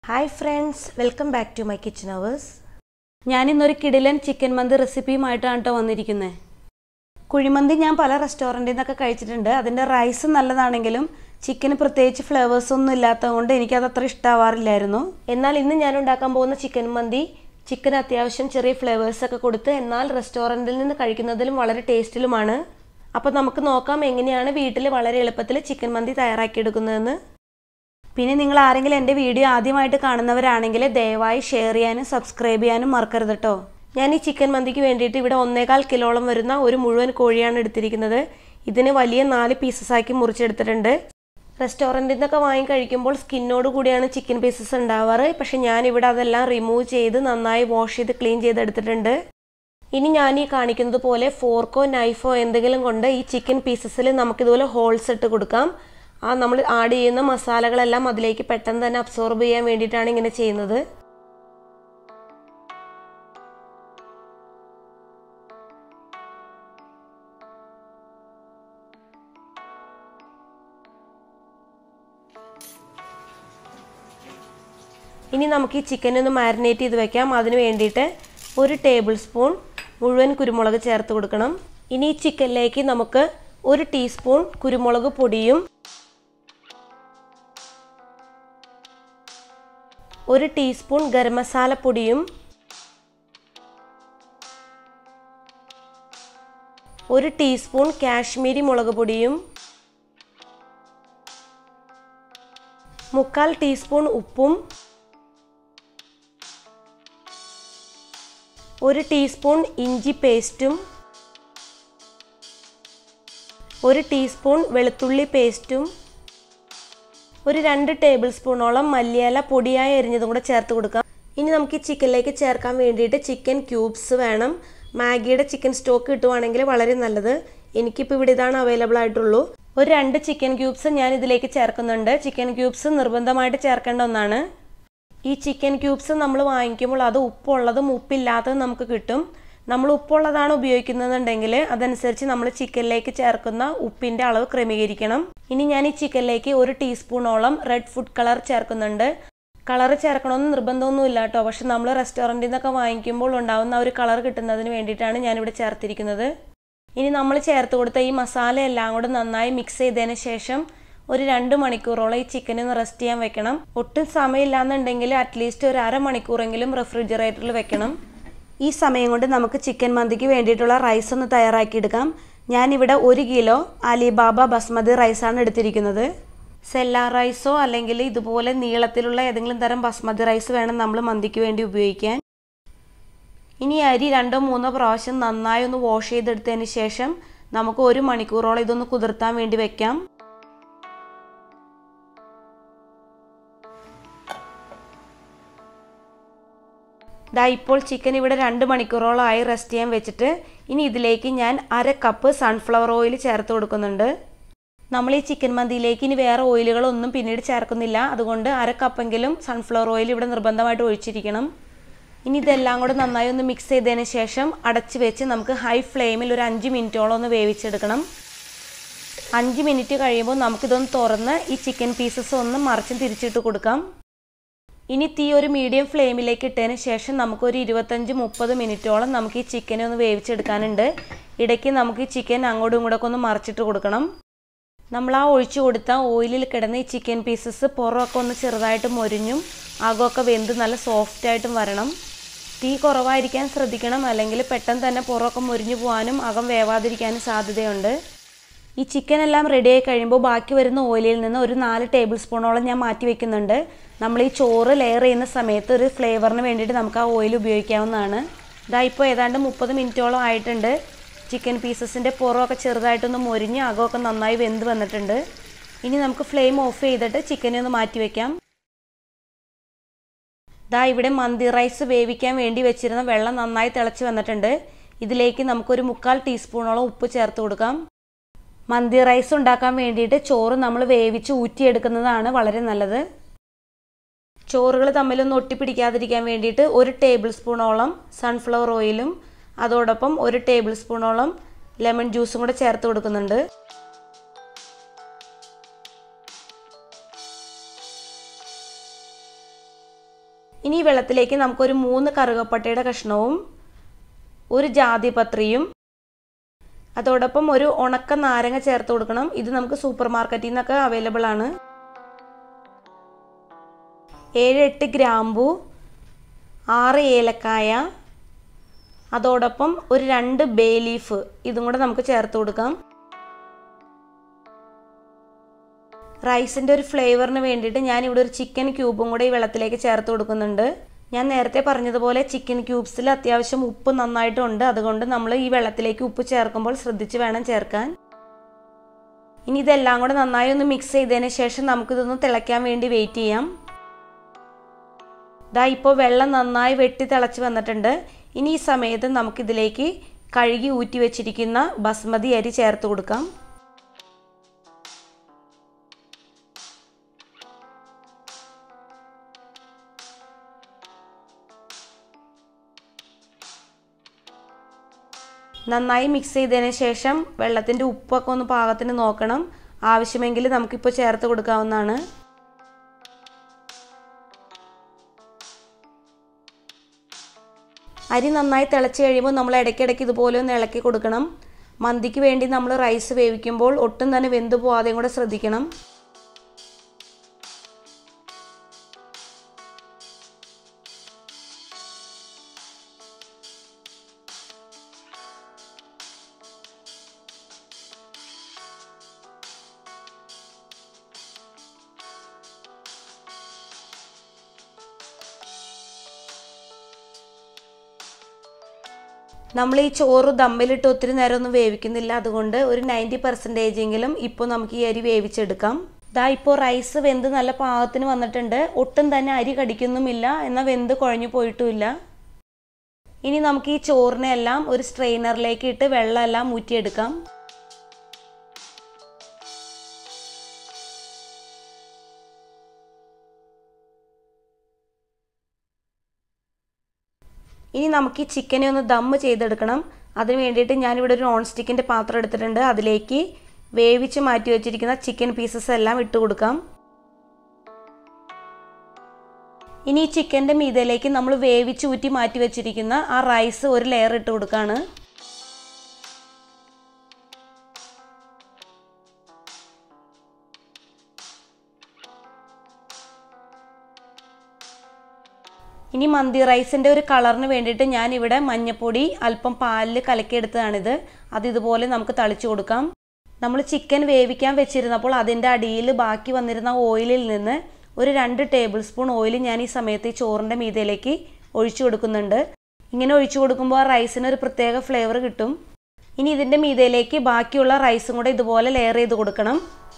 hi friends welcome back to my kitchen hours ഞാനിന്നൊരു കിടിലൻ chicken മന്തി റെസിപ്പിയുമായിട്ടാണ് കേട്ടോ വന്നിരിക്കുന്നത് കുഴിമന്തി ഞാൻ പല റെസ്റ്റോറൻറ്റിൽ നിന്നൊക്കെ കഴിച്ചിട്ടുണ്ട് അതിൻ്റെ റൈസ് നല്ലതാണെങ്കിലും ചിക്കന് പ്രത്യേകിച്ച് ഫ്ലേവേഴ്സ് ഒന്നും ഇല്ലാത്തതുകൊണ്ട് എനിക്കത് അത്ര ഇഷ്ടമാവാറില്ലായിരുന്നു എന്നാൽ ഇന്ന് ഞാൻ ഉണ്ടാക്കാൻ പോകുന്ന ചിക്കൻ മന്തി ചിക്കൻ അത്യാവശ്യം ചെറിയ ഫ്ലേവേഴ്സ് ഒക്കെ കൊടുത്ത് എന്നാൽ റെസ്റ്റോറൻറ്റിൽ നിന്ന് കഴിക്കുന്നതിലും വളരെ ടേസ്റ്റിലുമാണ് അപ്പോൾ നമുക്ക് നോക്കാം എങ്ങനെയാണ് വീട്ടിൽ വളരെ എളുപ്പത്തിൽ ചിക്കൻ മന്തി തയ്യാറാക്കിയെടുക്കുന്നതെന്ന് പിന്നെ നിങ്ങൾ ആരെങ്കിലും എൻ്റെ വീഡിയോ ആദ്യമായിട്ട് കാണുന്നവരാണെങ്കിൽ ദയവായി ഷെയർ ചെയ്യാനും സബ്സ്ക്രൈബ് ചെയ്യാനും മറക്കരുത് കേട്ടോ ഞാൻ ഈ ചിക്കൻ മന്തിക്ക് വേണ്ടിയിട്ട് ഇവിടെ ഒന്നേകാൽ കിലോളം വരുന്ന ഒരു മുഴുവൻ കോഴിയാണ് എടുത്തിരിക്കുന്നത് ഇതിന് വലിയ നാല് പീസസ് ആക്കി മുറിച്ചെടുത്തിട്ടുണ്ട് റെസ്റ്റോറൻറ്റിൽ നിന്നൊക്കെ വാങ്ങി കഴിക്കുമ്പോൾ സ്കിന്നോട് കൂടിയാണ് ചിക്കൻ പീസസ് ഉണ്ടാവാറ് പക്ഷെ ഞാനിവിടെ അതെല്ലാം റിമൂവ് ചെയ്ത് നന്നായി വാഷ് ചെയ്ത് ക്ലീൻ ചെയ്തെടുത്തിട്ടുണ്ട് ഇനി ഞാൻ ഈ കാണിക്കുന്നത് പോലെ ഫോർക്കോ നൈഫോ എന്തെങ്കിലും കൊണ്ട് ഈ ചിക്കൻ പീസസിൽ നമുക്കിതുപോലെ ഹോൾസ് ഇട്ട് കൊടുക്കാം ആ നമ്മൾ ആഡ് ചെയ്യുന്ന മസാലകളെല്ലാം അതിലേക്ക് പെട്ടെന്ന് തന്നെ അബ്സോർബ് ചെയ്യാൻ വേണ്ടിയിട്ടാണ് ഇങ്ങനെ ചെയ്യുന്നത് ഇനി നമുക്ക് ഈ ചിക്കൻ ഒന്ന് മാരിനേറ്റ് ചെയ്ത് വെക്കാം അതിന് വേണ്ടിയിട്ട് ഒരു ടേബിൾ സ്പൂൺ മുഴുവൻ കുരുമുളക് ചേർത്ത് കൊടുക്കണം ഇനി ഈ ചിക്കനിലേക്ക് നമുക്ക് ഒരു ടീസ്പൂൺ കുരുമുളക് പൊടിയും ഒരു ടീസ്പൂൺ ഗരം മസാല പൊടിയും ഒരു ടീസ്പൂൺ കാശ്മീരി മുളക് പൊടിയും മുക്കാൽ ടീസ്പൂൺ ഉപ്പും ഒരു ടീസ്പൂൺ ഇഞ്ചി പേസ്റ്റും ഒരു ടീസ്പൂൺ വെളുത്തുള്ളി പേസ്റ്റും ഒരു രണ്ട് ടേബിൾ സ്പൂണോളം മല്ലിയില പൊടിയായി എരിഞ്ഞതും കൂടെ ചേർത്ത് കൊടുക്കാം ഇനി നമുക്ക് ഈ ചിക്കനിലേക്ക് ചേർക്കാൻ വേണ്ടിയിട്ട് ചിക്കൻ ക്യൂബ്സ് വേണം മാഗിയുടെ ചിക്കൻ സ്റ്റോക്ക് കിട്ടുവാണെങ്കിൽ വളരെ നല്ലത് എനിക്കിപ്പോൾ ഇവിടെ ഇതാണ് അവൈലബിൾ ആയിട്ടുള്ളൂ ഒരു രണ്ട് ചിക്കൻ ക്യൂബ്സ് ഞാൻ ഇതിലേക്ക് ചേർക്കുന്നുണ്ട് ചിക്കൻ ക്യൂബ്സ് നിർബന്ധമായിട്ട് ചേർക്കേണ്ട ഒന്നാണ് ഈ ചിക്കൻ ക്യൂബ്സ് നമ്മൾ വാങ്ങിക്കുമ്പോൾ അത് ഉപ്പുള്ളതും ഉപ്പില്ലാത്തതും നമുക്ക് കിട്ടും നമ്മൾ ഉപ്പുള്ളതാണ് ഉപയോഗിക്കുന്നതെന്നുണ്ടെങ്കിൽ അതനുസരിച്ച് നമ്മൾ ചിക്കനിലേക്ക് ചേർക്കുന്ന ഉപ്പിൻ്റെ അളവ് ക്രമീകരിക്കണം ഇനി ഞാൻ ഈ ചിക്കനിലേക്ക് ഒരു ടീസ്പൂണോളം റെഡ് ഫുഡ് കളർ ചേർക്കുന്നുണ്ട് കളർ ചേർക്കണമെന്ന് നിർബന്ധമൊന്നുമില്ല കേട്ടോ പക്ഷെ നമ്മൾ റെസ്റ്റോറൻറ്റിൽ നിന്നൊക്കെ വാങ്ങിക്കുമ്പോൾ ഉണ്ടാവുന്ന ഒരു കളർ കിട്ടുന്നതിന് വേണ്ടിയിട്ടാണ് ഞാനിവിടെ ചേർത്തിരിക്കുന്നത് ഇനി നമ്മൾ ചേർത്ത് കൊടുത്ത ഈ മസാല എല്ലാം കൂടെ നന്നായി മിക്സ് ചെയ്തതിന് ശേഷം ഒരു രണ്ട് മണിക്കൂറോളം ഈ ചിക്കൻ ഒന്ന് റെസ്റ്റ് ചെയ്യാൻ വെക്കണം ഒട്ടും സമയമില്ലാന്നുണ്ടെങ്കിൽ അറ്റ്ലീസ്റ്റ് ഒരു അരമണിക്കൂറെങ്കിലും റെഫ്രിജറേറ്ററിൽ വെക്കണം ഈ സമയം കൊണ്ട് നമുക്ക് ചിക്കൻ മന്തിക്ക് വേണ്ടിയിട്ടുള്ള റൈസ് ഒന്ന് തയ്യാറാക്കിയെടുക്കാം ഞാനിവിടെ ഒരു കിലോ അലിബാബ ബസ്മതി റൈസാണ് എടുത്തിരിക്കുന്നത് സെല്ല റൈസോ അല്ലെങ്കിൽ ഇതുപോലെ നീളത്തിലുള്ള ഏതെങ്കിലും തരം ബസ്മതി റൈസ് വേണം നമ്മൾ മന്തിക്ക് വേണ്ടി ഉപയോഗിക്കാൻ ഇനി അരി രണ്ടോ മൂന്നോ പ്രാവശ്യം നന്നായി ഒന്ന് വാഷ് ചെയ്തെടുത്തതിന് ശേഷം നമുക്ക് ഒരു മണിക്കൂറോളം ഇതൊന്ന് കുതിർത്താൻ വേണ്ടി വെക്കാം ദാ ഇപ്പോൾ ചിക്കൻ ഇവിടെ രണ്ട് മണിക്കൂറോളമായി റെസ്റ്റ് ചെയ്യാൻ വെച്ചിട്ട് ഇനി ഇതിലേക്ക് ഞാൻ അര കപ്പ് സൺഫ്ലവർ ഓയിൽ ചേർത്ത് കൊടുക്കുന്നുണ്ട് നമ്മൾ ഈ ചിക്കൻ മന്തിയിലേക്ക് ഇനി വേറെ ഓയിലുകളൊന്നും പിന്നീട് ചേർക്കുന്നില്ല അതുകൊണ്ട് അര കപ്പെങ്കിലും സൺഫ്ലവർ ഓയിൽ ഇവിടെ നിർബന്ധമായിട്ട് ഒഴിച്ചിരിക്കണം ഇനി ഇതെല്ലാം കൂടെ നന്നായി ഒന്ന് മിക്സ് ചെയ്തതിന് ശേഷം അടച്ച് വെച്ച് നമുക്ക് ഹൈ ഫ്ലെയിമിൽ ഒരു അഞ്ച് മിനിറ്റോളം ഒന്ന് വേവിച്ചെടുക്കണം അഞ്ച് മിനിറ്റ് കഴിയുമ്പോൾ നമുക്കിതൊന്ന് തുറന്ന് ഈ ചിക്കൻ പീസസ് ഒന്ന് മറിച്ചും തിരിച്ചിട്ട് കൊടുക്കാം ഇനി തീ ഒരു മീഡിയം ഫ്ലെയിമിലേക്ക് ഇട്ടതിന് ശേഷം നമുക്കൊരു ഇരുപത്തഞ്ച് മുപ്പത് മിനിറ്റോളം നമുക്ക് ഈ ചിക്കനെ ഒന്ന് വേവിച്ചെടുക്കാനുണ്ട് ഇടയ്ക്ക് നമുക്ക് ഈ ചിക്കൻ അങ്ങോട്ടും ഇങ്ങോട്ടൊക്കെ ഒന്ന് മറിച്ചിട്ട് കൊടുക്കണം നമ്മൾ ആ ഒഴിച്ചു കൊടുത്ത ഓയിലിൽ കിടന്ന ഈ ചിക്കൻ പീസസ് പുറമൊക്കെ ഒന്ന് ചെറുതായിട്ട് മൊരിഞ്ഞും അകമൊക്കെ വെന്ത് നല്ല സോഫ്റ്റായിട്ടും വരണം തീ കുറവായിരിക്കാൻ ശ്രദ്ധിക്കണം അല്ലെങ്കിൽ പെട്ടെന്ന് തന്നെ പുറമൊക്കെ മൊരിഞ്ഞു പോകാനും അകം വേവാതിരിക്കാനും സാധ്യതയുണ്ട് ഈ ചിക്കൻ എല്ലാം റെഡി ആയി കഴിയുമ്പോൾ ബാക്കി വരുന്ന ഓയിലിൽ നിന്ന് ഒരു നാല് ടേബിൾ സ്പൂണോളം ഞാൻ മാറ്റി വെക്കുന്നുണ്ട് നമ്മൾ ഈ ചോറ് ലെയർ ചെയ്യുന്ന സമയത്ത് ഒരു ഫ്ലേവറിന് വേണ്ടിയിട്ട് നമുക്ക് ആ ഓയിൽ ഉപയോഗിക്കാവുന്നതാണ് ഇതാ ഇപ്പോൾ ഏതാണ്ട് മുപ്പത് മിനിറ്റോളം ആയിട്ടുണ്ട് ചിക്കൻ പീസസിൻ്റെ പുറമൊക്കെ ചെറുതായിട്ടൊന്ന് മൊരിഞ്ഞ് അകമൊക്കെ നന്നായി വെന്ത് വന്നിട്ടുണ്ട് ഇനി നമുക്ക് ഫ്ലെയിം ഓഫ് ചെയ്തിട്ട് ചിക്കനെ ഒന്ന് മാറ്റി വെക്കാം ദാ ഇവിടെ മന്തി റൈസ് വേവിക്കാൻ വേണ്ടി വെച്ചിരുന്ന വെള്ളം നന്നായി തിളച്ച് വന്നിട്ടുണ്ട് ഇതിലേക്ക് നമുക്കൊരു മുക്കാൽ ടീസ്പൂണോളം ഉപ്പ് ചേർത്ത് കൊടുക്കാം മന്തി റൈസ് ഉണ്ടാക്കാൻ വേണ്ടിയിട്ട് ചോറ് നമ്മൾ വേവിച്ച് ഊറ്റിയെടുക്കുന്നതാണ് വളരെ നല്ലത് ചോറുകൾ തമ്മിലൊന്ന് ഒട്ടിപ്പിടിക്കാതിരിക്കാൻ വേണ്ടിയിട്ട് ഒരു ടേബിൾ സ്പൂണോളം സൺഫ്ലവർ ഓയിലും അതോടൊപ്പം ഒരു ടേബിൾ സ്പൂണോളം ലെമൺ ജ്യൂസും കൂടെ ചേർത്ത് കൊടുക്കുന്നുണ്ട് ഇനി ഈ വെള്ളത്തിലേക്ക് നമുക്കൊരു മൂന്ന് കറുകപ്പട്ടയുടെ കഷ്ണവും ഒരു ജാതിപത്രിയും അതോടൊപ്പം ഒരു ഉണക്ക നാരങ്ങ ചേർത്ത് കൊടുക്കണം ഇത് നമുക്ക് സൂപ്പർ മാർക്കറ്റിൽ നിന്നൊക്കെ അവൈലബിൾ ആണ് ഏഴ് എട്ട് ഗ്രാമ്പു ആറ് ഏലക്കായ അതോടൊപ്പം ഒരു രണ്ട് ബേ ലീഫ് ഇതും കൂടെ നമുക്ക് ചേർത്ത് കൊടുക്കാം റൈസിൻ്റെ ഒരു ഫ്ലേവറിന് വേണ്ടിയിട്ട് ഞാൻ ഇവിടെ ഒരു ചിക്കൻ ക്യൂബും കൂടെ ഈ വെള്ളത്തിലേക്ക് ചേർത്ത് കൊടുക്കുന്നുണ്ട് ഞാൻ നേരത്തെ പറഞ്ഞതുപോലെ ചിക്കൻ ക്യൂബ്സിൽ അത്യാവശ്യം ഉപ്പ് നന്നായിട്ടുണ്ട് അതുകൊണ്ട് നമ്മൾ ഈ വെള്ളത്തിലേക്ക് ഉപ്പ് ചേർക്കുമ്പോൾ ശ്രദ്ധിച്ച് വേണം ചേർക്കാൻ ഇനി ഇതെല്ലാം കൂടെ നന്നായി ഒന്ന് മിക്സ് ചെയ്തതിന് ശേഷം നമുക്കിതൊന്ന് തിളയ്ക്കാൻ വേണ്ടി വെയിറ്റ് ചെയ്യാം ദാ ഇപ്പോൾ വെള്ളം നന്നായി വെട്ടി തിളച്ച് വന്നിട്ടുണ്ട് ഇനി ഈ സമയത്ത് നമുക്കിതിലേക്ക് കഴുകി ഊറ്റി വെച്ചിരിക്കുന്ന ബസ്മതി അരി ചേർത്ത് കൊടുക്കാം നന്നായി മിക്സ് ചെയ്തതിന് ശേഷം വെള്ളത്തിൻ്റെ ഉപ്പൊക്കെ ഒന്ന് പാകത്തിന് നോക്കണം ആവശ്യമെങ്കിൽ നമുക്കിപ്പോൾ ചേർത്ത് കൊടുക്കാവുന്നതാണ് അരി നന്നായി തിളച്ച് കഴിയുമ്പോൾ നമ്മൾ ഇടയ്ക്കിടയ്ക്ക് ഇതുപോലെ ഒന്ന് ഇളക്കി കൊടുക്കണം മന്തിക്ക് വേണ്ടി നമ്മൾ റൈസ് വേവിക്കുമ്പോൾ ഒട്ടും തന്നെ വെന്ത് പോവാതെയും കൂടെ ശ്രദ്ധിക്കണം നമ്മൾ ഈ ചോറ് ദമ്മിലിട്ട് ഒത്തിരി നേരം ഒന്നും വേവിക്കുന്നില്ല അതുകൊണ്ട് ഒരു നയൻറ്റി പെർസെൻറ്റേജ് എങ്കിലും ഇപ്പോൾ നമുക്ക് ഈ അരി വേവിച്ചെടുക്കാം ദാ ഇപ്പോൾ റൈസ് വെന്ത് നല്ല പാകത്തിന് വന്നിട്ടുണ്ട് ഒട്ടും തന്നെ അരി കടിക്കുന്നുമില്ല എന്നാൽ വെന്ത് കുഴഞ്ഞു പോയിട്ടുമില്ല ഇനി നമുക്ക് ഈ ചോറിനെ എല്ലാം ഒരു സ്ട്രെയിനറിലേക്ക് ഇട്ട് വെള്ളമെല്ലാം ഊറ്റിയെടുക്കാം ഇനി നമുക്ക് ഈ ചിക്കനെ ഒന്ന് ദമ്മ് ചെയ്തെടുക്കണം അതിന് വേണ്ടിയിട്ട് ഞാനിവിടെ ഒരു നോൺ സ്റ്റിക്കിൻ്റെ പാത്രം എടുത്തിട്ടുണ്ട് അതിലേക്ക് വേവിച്ച് മാറ്റി വെച്ചിരിക്കുന്ന ചിക്കൻ പീസസ് എല്ലാം ഇട്ട് കൊടുക്കാം ഇനി ഈ ചിക്കൻ്റെ മീതയിലേക്ക് നമ്മൾ വേവിച്ച് ഊറ്റി മാറ്റി വെച്ചിരിക്കുന്ന ആ റൈസ് ഒരു ലെയർ ഇട്ട് കൊടുക്കുകയാണ് ഇനി മന്തി റൈസിൻ്റെ ഒരു കളറിന് വേണ്ടിയിട്ട് ഞാനിവിടെ മഞ്ഞപ്പൊടി അല്പം പാലിൽ കലക്കിയെടുത്തതാണിത് അത് ഇതുപോലെ നമുക്ക് തളിച്ചു കൊടുക്കാം നമ്മൾ ചിക്കൻ വേവിക്കാൻ വെച്ചിരുന്നപ്പോൾ അതിൻ്റെ അടിയിൽ ബാക്കി വന്നിരുന്ന ഓയിലിൽ നിന്ന് ഒരു രണ്ട് ടേബിൾ സ്പൂൺ ഓയിൽ ഞാൻ ഈ സമയത്ത് ഈ ചോറിൻ്റെ മീതയിലേക്ക് ഒഴിച്ചു കൊടുക്കുന്നുണ്ട് ഇങ്ങനെ ഒഴിച്ചു കൊടുക്കുമ്പോൾ ആ റൈസിന് ഒരു പ്രത്യേക ഫ്ലേവർ കിട്ടും ഇനി ഇതിൻ്റെ മീതയിലേക്ക് ബാക്കിയുള്ള റൈസും കൂടെ ഇതുപോലെ ലെയർ ചെയ്ത് കൊടുക്കണം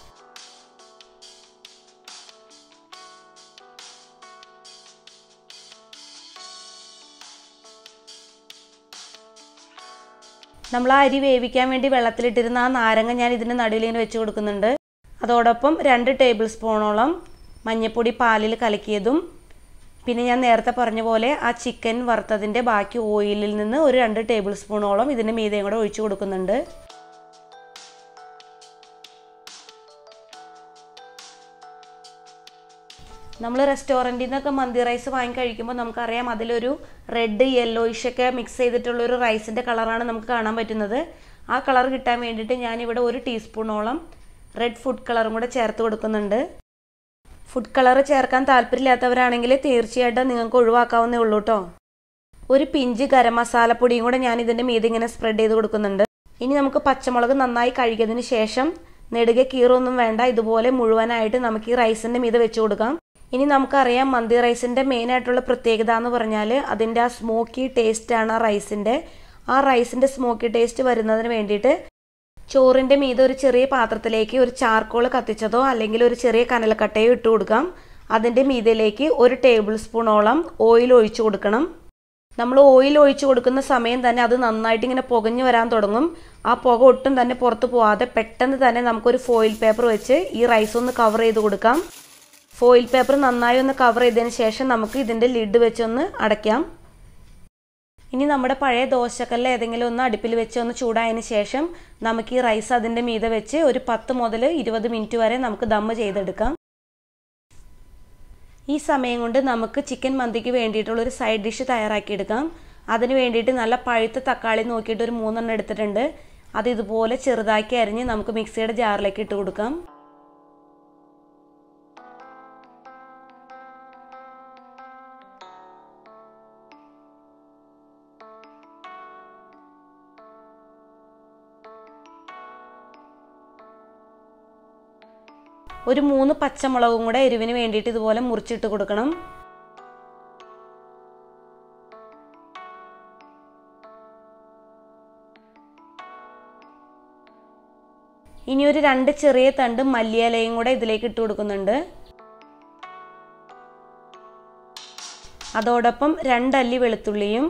നമ്മൾ ആ അരി വേവിക്കാൻ വേണ്ടി വെള്ളത്തിലിട്ടിരുന്ന ആ നാരങ്ങ ഞാൻ ഇതിൻ്റെ നടുവിലിങ്ങനെ വെച്ച് കൊടുക്കുന്നുണ്ട് അതോടൊപ്പം രണ്ട് ടേബിൾ സ്പൂണോളം മഞ്ഞൾപ്പൊടി പാലിൽ കലക്കിയതും പിന്നെ ഞാൻ നേരത്തെ പറഞ്ഞ പോലെ ആ ചിക്കൻ വറുത്തതിൻ്റെ ബാക്കി ഓയിലിൽ നിന്ന് ഒരു രണ്ട് ടേബിൾ സ്പൂണോളം ഇതിൻ്റെ മീതയും കൂടെ ഒഴിച്ചു കൊടുക്കുന്നുണ്ട് നമ്മൾ റെസ്റ്റോറൻറ്റിൽ നിന്നൊക്കെ മന്തി റൈസ് വാങ്ങി കഴിക്കുമ്പോൾ നമുക്കറിയാം അതിലൊരു റെഡ് യെല്ലോയിഷ് ഒക്കെ മിക്സ് ചെയ്തിട്ടുള്ള ഒരു റൈസിൻ്റെ കളറാണ് നമുക്ക് കാണാൻ പറ്റുന്നത് ആ കളർ കിട്ടാൻ വേണ്ടിയിട്ട് ഞാനിവിടെ ഒരു ടീസ്പൂണോളം റെഡ് ഫുഡ് കളറും കൂടെ ചേർത്ത് കൊടുക്കുന്നുണ്ട് ഫുഡ് കളർ ചേർക്കാൻ താല്പര്യമില്ലാത്തവരാണെങ്കിൽ തീർച്ചയായിട്ടും നിങ്ങൾക്ക് ഒഴിവാക്കാവുന്നേ ഉള്ളൂ കേട്ടോ ഒരു പിഞ്ച് ഗരം മസാലപ്പൊടിയും കൂടെ ഞാൻ ഇതിൻ്റെ മീതെ ഇങ്ങനെ സ്പ്രെഡ് ചെയ്ത് കൊടുക്കുന്നുണ്ട് ഇനി നമുക്ക് പച്ചമുളക് നന്നായി കഴുകിയതിന് ശേഷം നെടുകെ കീറൊന്നും വേണ്ട ഇതുപോലെ മുഴുവനായിട്ട് നമുക്ക് ഈ റൈസിൻ്റെ മീതെ വെച്ച് കൊടുക്കാം ഇനി നമുക്കറിയാം മന്തി റൈസിൻ്റെ മെയിൻ ആയിട്ടുള്ള പ്രത്യേകത എന്ന് പറഞ്ഞാൽ അതിൻ്റെ ആ സ്മോക്കി ടേസ്റ്റാണ് ആ റൈസിൻ്റെ ആ റൈസിൻ്റെ സ്മോക്കി ടേസ്റ്റ് വരുന്നതിന് വേണ്ടിയിട്ട് ചോറിൻ്റെ മീതെ ഒരു ചെറിയ പാത്രത്തിലേക്ക് ഒരു ചാർക്കോൾ കത്തിച്ചതോ അല്ലെങ്കിൽ ഒരു ചെറിയ കനലക്കട്ടയോ ഇട്ട് കൊടുക്കാം അതിൻ്റെ മീതയിലേക്ക് ഒരു ടേബിൾ സ്പൂണോളം ഓയിൽ ഒഴിച്ചു കൊടുക്കണം നമ്മൾ ഓയിൽ ഒഴിച്ചു കൊടുക്കുന്ന സമയം തന്നെ അത് നന്നായിട്ട് ഇങ്ങനെ പുകഞ്ഞു വരാൻ തുടങ്ങും ആ പുക ഒട്ടും തന്നെ പുറത്ത് പോവാതെ പെട്ടെന്ന് തന്നെ നമുക്കൊരു ഫോയിൽ പേപ്പർ വെച്ച് ഈ റൈസ് ഒന്ന് കവർ ചെയ്ത് കൊടുക്കാം ഫോയിൽ പേപ്പർ നന്നായി ഒന്ന് കവർ ചെയ്തതിന് ശേഷം നമുക്ക് ഇതിൻ്റെ ലിഡ് വെച്ചൊന്ന് അടയ്ക്കാം ഇനി നമ്മുടെ പഴയ ദോശക്കല്ല് ഏതെങ്കിലും ഒന്ന് അടുപ്പിൽ വെച്ച് ഒന്ന് ചൂടായതിന് ശേഷം നമുക്ക് ഈ റൈസ് അതിൻ്റെ മീതെ വെച്ച് ഒരു പത്ത് മുതൽ ഇരുപത് മിനിറ്റ് വരെ നമുക്ക് ദമ്മ് ചെയ്തെടുക്കാം ഈ സമയം കൊണ്ട് നമുക്ക് ചിക്കൻ മന്തിക്ക് വേണ്ടിയിട്ടുള്ളൊരു സൈഡ് ഡിഷ് തയ്യാറാക്കിയെടുക്കാം അതിന് വേണ്ടിയിട്ട് നല്ല പഴുത്ത തക്കാളി നോക്കിയിട്ട് ഒരു മൂന്നെണ്ണം എടുത്തിട്ടുണ്ട് അത് ഇതുപോലെ ചെറുതാക്കി അരിഞ്ഞ് നമുക്ക് മിക്സിയുടെ ജാറിലേക്ക് ഇട്ട് കൊടുക്കാം ഒരു മൂന്ന് പച്ചമുളകും കൂടെ എരിവിന് വേണ്ടിയിട്ട് ഇതുപോലെ മുറിച്ചിട്ട് കൊടുക്കണം ഇനി ഒരു രണ്ട് ചെറിയ തണ്ട് മല്ലിയിലയും കൂടെ ഇതിലേക്ക് ഇട്ട് കൊടുക്കുന്നുണ്ട് അതോടൊപ്പം രണ്ടല്ലി വെളുത്തുള്ളിയും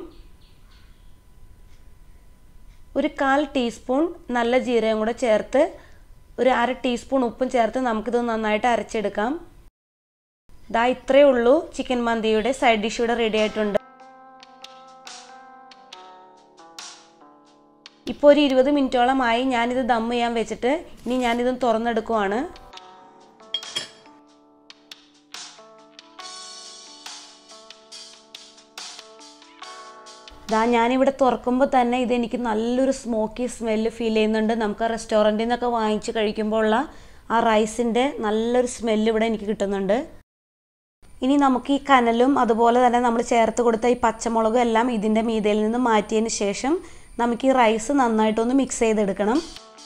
ഒരു കാൽ ടീസ്പൂൺ നല്ല ജീരകം കൂടെ ചേർത്ത് ഒരു അര ടീസ്പൂൺ ഉപ്പും ചേർത്ത് നമുക്കിത് നന്നായിട്ട് അരച്ചെടുക്കാം ദാ ഇത്രയേ ഉള്ളൂ ചിക്കൻ മന്തിയുടെ സൈഡ് ഡിഷ് ഇവിടെ റെഡി ആയിട്ടുണ്ട് ഇപ്പോൾ ഒരു ഇരുപത് മിനിറ്റോളമായി ഞാനിത് ദം ചെയ്യാൻ വെച്ചിട്ട് ഇനി ഞാനിത് തുറന്നെടുക്കുവാണ് ദാ ഞാനിവിടെ തുറക്കുമ്പോൾ തന്നെ ഇതെനിക്ക് നല്ലൊരു സ്മോക്കി സ്മെല്ല് ഫീൽ ചെയ്യുന്നുണ്ട് നമുക്ക് റെസ്റ്റോറൻറ്റിൽ നിന്നൊക്കെ വാങ്ങിച്ച് കഴിക്കുമ്പോൾ ഉള്ള ആ റൈസിൻ്റെ നല്ലൊരു സ്മെല്ല് ഇവിടെ എനിക്ക് കിട്ടുന്നുണ്ട് ഇനി നമുക്ക് ഈ കനലും അതുപോലെ തന്നെ നമ്മൾ ചേർത്ത് കൊടുത്ത ഈ പച്ചമുളകും എല്ലാം ഇതിൻ്റെ മീതയിൽ നിന്ന് മാറ്റിയതിന് ശേഷം നമുക്ക് ഈ റൈസ് നന്നായിട്ടൊന്ന് മിക്സ് ചെയ്തെടുക്കണം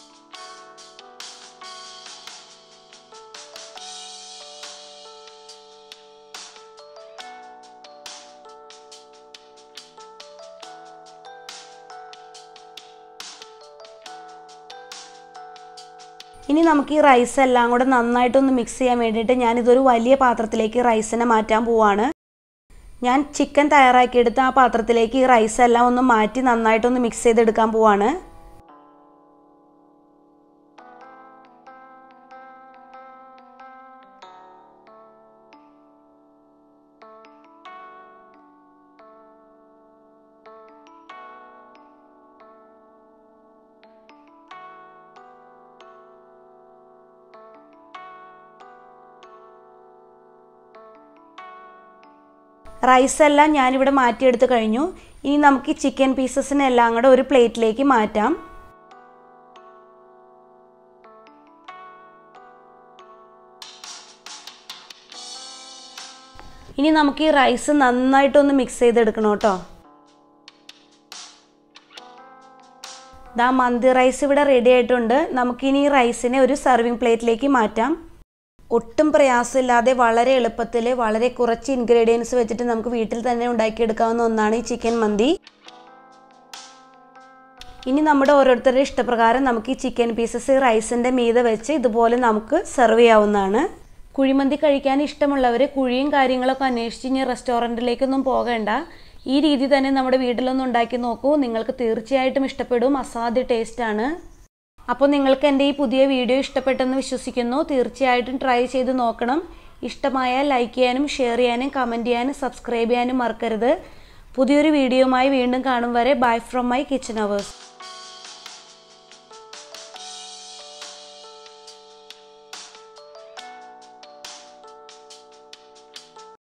ഇനി നമുക്ക് ഈ റൈസ് എല്ലാം കൂടെ നന്നായിട്ടൊന്ന് മിക്സ് ചെയ്യാൻ വേണ്ടിയിട്ട് ഞാനിതൊരു വലിയ പാത്രത്തിലേക്ക് റൈസിനെ മാറ്റാൻ പോവാണ് ഞാൻ ചിക്കൻ തയ്യാറാക്കിയെടുത്ത് ആ പാത്രത്തിലേക്ക് ഈ റൈസ് എല്ലാം ഒന്ന് മാറ്റി നന്നായിട്ടൊന്ന് മിക്സ് ചെയ്തെടുക്കാൻ പോവാണ് റൈസ് എല്ലാം ഞാനിവിടെ മാറ്റിയെടുത്ത് കഴിഞ്ഞു ഇനി നമുക്ക് ഈ ചിക്കൻ പീസസിനെല്ലാം കൂടെ ഒരു പ്ലേറ്റിലേക്ക് മാറ്റാം ഇനി നമുക്ക് ഈ റൈസ് നന്നായിട്ടൊന്ന് മിക്സ് ചെയ്തെടുക്കണം കേട്ടോ ദാ മന്തി റൈസ് ഇവിടെ റെഡി ആയിട്ടുണ്ട് നമുക്കിനി ഈ റൈസിനെ ഒരു സർവിങ് പ്ലേറ്റിലേക്ക് മാറ്റാം ഒട്ടും പ്രയാസമില്ലാതെ വളരെ എളുപ്പത്തിൽ വളരെ കുറച്ച് ഇൻഗ്രീഡിയൻസ് വെച്ചിട്ട് നമുക്ക് വീട്ടിൽ തന്നെ ഉണ്ടാക്കിയെടുക്കാവുന്ന ഒന്നാണ് ഈ ചിക്കൻ മന്തി ഇനി നമ്മുടെ ഓരോരുത്തരുടെ ഇഷ്ടപ്രകാരം നമുക്ക് ഈ ചിക്കൻ പീസസ് റൈസിൻ്റെ മീതെ വെച്ച് ഇതുപോലെ നമുക്ക് സെർവ് ചെയ്യാവുന്നതാണ് കുഴിമന്തി കഴിക്കാൻ ഇഷ്ടമുള്ളവർ കുഴിയും കാര്യങ്ങളൊക്കെ അന്വേഷിച്ച് ഇനി റെസ്റ്റോറൻറ്റിലേക്കൊന്നും പോകേണ്ട ഈ രീതി തന്നെ നമ്മുടെ വീട്ടിലൊന്നും ഉണ്ടാക്കി നോക്കൂ നിങ്ങൾക്ക് തീർച്ചയായിട്ടും ഇഷ്ടപ്പെടും അസാധ്യ ടേസ്റ്റാണ് അപ്പോൾ നിങ്ങൾക്ക് എൻ്റെ ഈ പുതിയ വീഡിയോ ഇഷ്ടപ്പെട്ടെന്ന് വിശ്വസിക്കുന്നു തീർച്ചയായിട്ടും ട്രൈ ചെയ്ത് നോക്കണം ഇഷ്ടമായാൽ ലൈക്ക് ചെയ്യാനും ഷെയർ ചെയ്യാനും കമൻറ്റ് ചെയ്യാനും സബ്സ്ക്രൈബ് ചെയ്യാനും മറക്കരുത് പുതിയൊരു വീഡിയോയുമായി വീണ്ടും കാണും വരെ bye from my kitchen hours